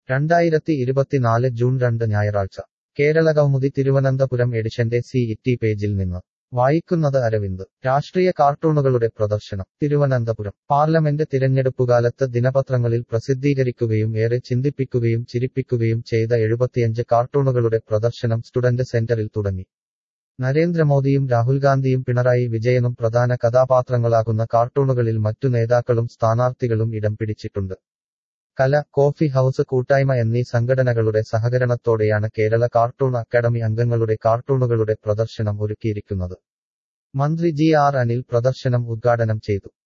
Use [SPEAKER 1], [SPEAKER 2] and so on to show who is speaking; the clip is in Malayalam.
[SPEAKER 1] രണ്ടായിരത്തി ഇരുപത്തിനാല് ജൂൺ രണ്ട് ഞായറാഴ്ച കേരളകൗമുദി തിരുവനന്തപുരം എഡിഷന്റെ സി ഇറ്റി പേജിൽ നിന്ന് വായിക്കുന്നത് അരവിന്ദ് രാഷ്ട്രീയ കാർട്ടൂണുകളുടെ പ്രദർശനം തിരുവനന്തപുരം പാർലമെന്റ് തിരഞ്ഞെടുപ്പുകാലത്ത് ദിനപത്രങ്ങളിൽ പ്രസിദ്ധീകരിക്കുകയും ഏറെ ചിന്തിപ്പിക്കുകയും ചിരിപ്പിക്കുകയും ചെയ്ത എഴുപത്തിയഞ്ച് കാർട്ടൂണുകളുടെ പ്രദർശനം സ്റ്റുഡന്റ് സെന്ററിൽ തുടങ്ങി നരേന്ദ്രമോദിയും രാഹുൽ ഗാന്ധിയും പിണറായി വിജയനും പ്രധാന കഥാപാത്രങ്ങളാകുന്ന കാർട്ടൂണുകളിൽ മറ്റു നേതാക്കളും സ്ഥാനാർത്ഥികളും ഇടം പിടിച്ചിട്ടുണ്ട് കല കോഫി ഹൌസ് കൂട്ടായ്മ എന്നീ സംഘടനകളുടെ സഹകരണത്തോടെയാണ് കേരള കാർട്ടൂൺ അക്കാദമി അംഗങ്ങളുടെ കാർട്ടൂണുകളുടെ പ്രദർശനം ഒരുക്കിയിരിക്കുന്നത് മന്ത്രി ജി ആർ അനിൽ പ്രദർശനം ഉദ്ഘാടനം ചെയ്തു